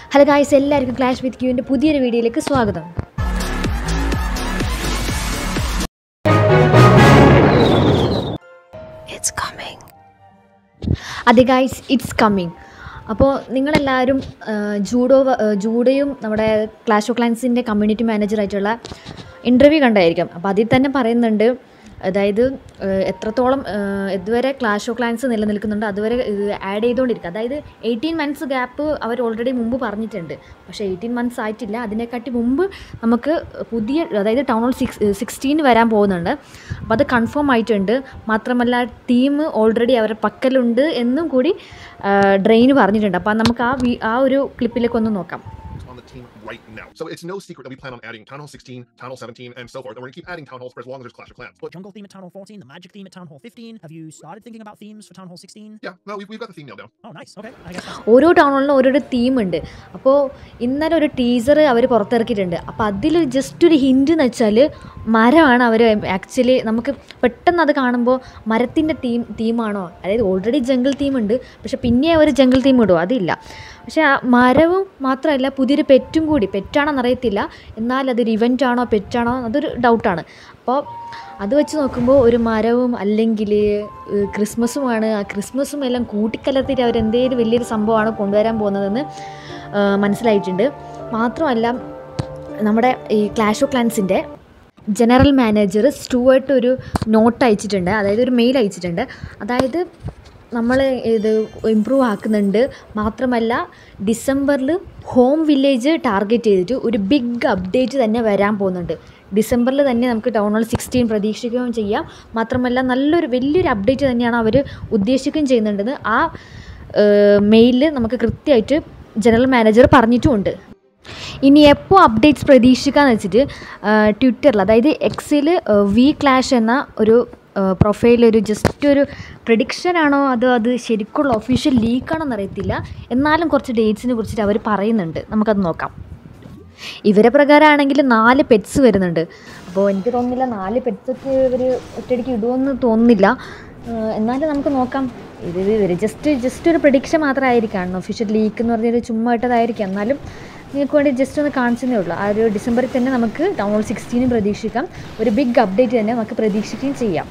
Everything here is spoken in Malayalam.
ഹലോ ഗായ്സ് എല്ലാവർക്കും ക്ലാഷ് വിത്ത് ക്യൂവിൻ്റെ പുതിയൊരു വീഡിയോയിലേക്ക് സ്വാഗതം ഇറ്റ്സ് കമ്മിങ് അതെ ഗായ്സ് ഇറ്റ്സ് കമ്മിങ് അപ്പോൾ നിങ്ങളെല്ലാവരും ആ, ജൂഡോ വ- ആ, ജൂഡോയും നമ്മുടെ ക്ലാഷ് ഓഫ് ക്ലാൻസിൻ്റെ കമ്മ്യൂണിറ്റി മാനേജറായിട്ടുള്ള ഇൻ്റർവ്യൂ കണ്ടായിരിക്കും അപ്പോൾ അതിൽ തന്നെ പറയുന്നുണ്ട് അതായത് ആ, എത്രത്തോളം ആ, ഇതുവരെ ക്ലാഷ് ഓഫ് ക്ലാൻസ് നിലനിൽക്കുന്നുണ്ട് അതുവരെ ഇത് ആഡ് ചെയ്തുകൊണ്ടിരിക്കുക അതായത് എയ്റ്റീൻ മന്ത്സ് ഗ്യാപ്പ് അവർ ഓൾറെഡി മുമ്പ് പറഞ്ഞിട്ടുണ്ട് പക്ഷേ എയ്റ്റീൻ മന്ത്സ് ആയിട്ടില്ല അതിനെക്കാട്ടി മുമ്പ് നമുക്ക് പുതിയ അതായത് ടൗൺ ഹോൾ സിക്സ് സിക്സ്റ്റീൻ വരാൻ പോകുന്നുണ്ട് അപ്പോൾ അത് കൺഫേം ആയിട്ടുണ്ട് മാത്രമല്ല ടീം ഓൾറെഡി അവരുടെ പക്കലുണ്ട് എന്നും കൂടി ഡ്രെയിൻ പറഞ്ഞിട്ടുണ്ട് അപ്പോൾ നമുക്ക് ആ വീ ആ ഒരു ക്ലിപ്പിലേക്ക് ഒന്ന് നോക്കാം on the team right now. So it's no secret that we plan on adding Town Hall 16, Town Hall 17, and so forth. And we're going to keep adding Town Halls for as long as there's Clash of Clans. But jungle theme at Town Hall 14, the magic theme at Town Hall 15. Have you started thinking about themes for Town Hall 16? yeah, no, we've, we've got the theme nailed down. Oh, nice. Okay. I guess that's ഓരോ ടൗണിലും ഓരോരോ തീമുണ്ട് അപ്പോൾ ഇന്നലെ ഒരു ടീസർ അവർ പുറത്തിറക്കിയിട്ടുണ്ട് അപ്പോൾ അതിൽ ജസ്റ്റ് ഒരു ഹിൻഡ് എന്ന് വെച്ചാൽ മരമാണ് അവർ ആക്ച്വലി നമുക്ക് പെട്ടെന്ന് അത് കാണുമ്പോൾ മരത്തിൻ്റെ തീം തീമാണോ അതായത് ഓൾറെഡി ജംഗിൾ തീമുണ്ട് പക്ഷെ പിന്നെ ഒരു ജംഗിൾ തീം ഇടുമോ അതില്ല പക്ഷേ ആ മരവും മാത്രമല്ല പുതിയൊരു പെറ്റും കൂടി പെറ്റാണെന്ന് അറിയത്തില്ല എന്നാൽ അതൊരു ഇവൻ്റ് ആണോ പെറ്റാണോ അതൊരു ഡൗട്ടാണ് അപ്പോൾ അത് വെച്ച് നോക്കുമ്പോൾ ഒരു മരവും അല്ലെങ്കിൽ ഏഹ്, ക്രിസ്മസുമാണ് ആ ക്രിസ്മസും എല്ലാം കൂട്ടിക്കലർത്തിയിട്ട് അവർ എന്തെങ്കിലും വലിയൊരു സംഭവമാണ് കൊണ്ടുവരാൻ പോകുന്നതെന്ന് ഏഹ്, മനസ്സിലായിട്ടുണ്ട് മാത്രമല്ല നമ്മുടെ ഈ ക്ലാഷ് ഓഫ് ക്ലാൻസിൻ്റെ ജനറൽ മാനേജർ സ്റ്റുവേർട്ട് ഒരു നോട്ട് അയച്ചിട്ടുണ്ട് അതായത് ഒരു മെയിൽ അയച്ചിട്ടുണ്ട് അതായത് നമ്മൾ ഇത് ഇമ്പ്രൂവ് ആക്കുന്നുണ്ട് മാത്രമല്ല ഡിസംബറിൽ ഹോം വില്ലേജ് ടാർഗറ്റ് ചെയ്തിട്ട് ഒരു ബിഗ് അപ്ഡേറ്റ് തന്നെ വരാൻ പോകുന്നുണ്ട് ഡിസംബറിൽ തന്നെ നമുക്ക് ടൗൺ ഹോൾ സിക്സ്റ്റീൻ പ്രതീക്ഷിക്കുകയും ചെയ്യാം മാത്രമല്ല നല്ലൊരു വലിയൊരു അപ്ഡേറ്റ് തന്നെയാണ് അവർ ഉദ്ദേശിക്കുകയും ചെയ്യുന്നുണ്ടെന്ന് ആ മെയിലിൽ നമുക്ക് കൃത്യമായിട്ട് ജനറൽ മാനേജർ പറഞ്ഞിട്ടുമുണ്ട് ഇനി എപ്പോൾ അപ്ഡേറ്റ്സ് പ്രതീക്ഷിക്കാന്ന് വെച്ചിട്ട് ട്വിറ്ററിൽ അതായത് എക്സിൽ വി ക്ലാഷ് എന്ന ഒരു പ്രൊഫൈൽ ഒരു ജസ്റ്റ് ഒരു പ്രഡിക്ഷൻ ആണോ അതോ അത് ശരിക്കുള്ള ഒഫീഷ്യൽ ലീക്കാണോന്ന് അറിയത്തില്ല എന്നാലും കുറച്ച് ഡേറ്റ്സിനെ കുറിച്ചിട്ട് അവർ പറയുന്നുണ്ട് നമുക്കത് നോക്കാം ഇവരെ പ്രകാരമാണെങ്കിൽ നാല് പെറ്റ്സ് വരുന്നുണ്ട് അപ്പോൾ എനിക്ക് തോന്നുന്നില്ല നാല് പെറ്റ്സൊക്കെ ഇവർ ഒറ്റയടിക്ക് ഇടുമെന്ന് തോന്നുന്നില്ല ഏഹ് എന്നാലും നമുക്ക് നോക്കാം ഇത് ഇവർ ജസ്റ്റ് ജസ്റ്റ് ഒരു പ്രഡിക്ഷൻ മാത്രമായിരിക്കാം ഒഫീഷ്യൽ ലീക്ക് എന്ന് പറഞ്ഞൊരു ചുമ്മാ ഇട്ടതായിരിക്കാം എന്നാലും നിങ്ങൾക്ക് വേണ്ടി ജസ്റ്റ് ഒന്ന് കാണിച്ചതേ ഉള്ളൂ ആ ഒരു ഡിസംബറിൽ തന്നെ നമുക്ക് ടൗൺ ഹോൾ സിക്സ്റ്റീനും പ്രതീക്ഷിക്കാം ഒരു ബിഗ് അപ്ഡേറ്റ് തന്നെ നമുക്ക് പ്രതീക്ഷിക്കുകയും ചെയ്യാം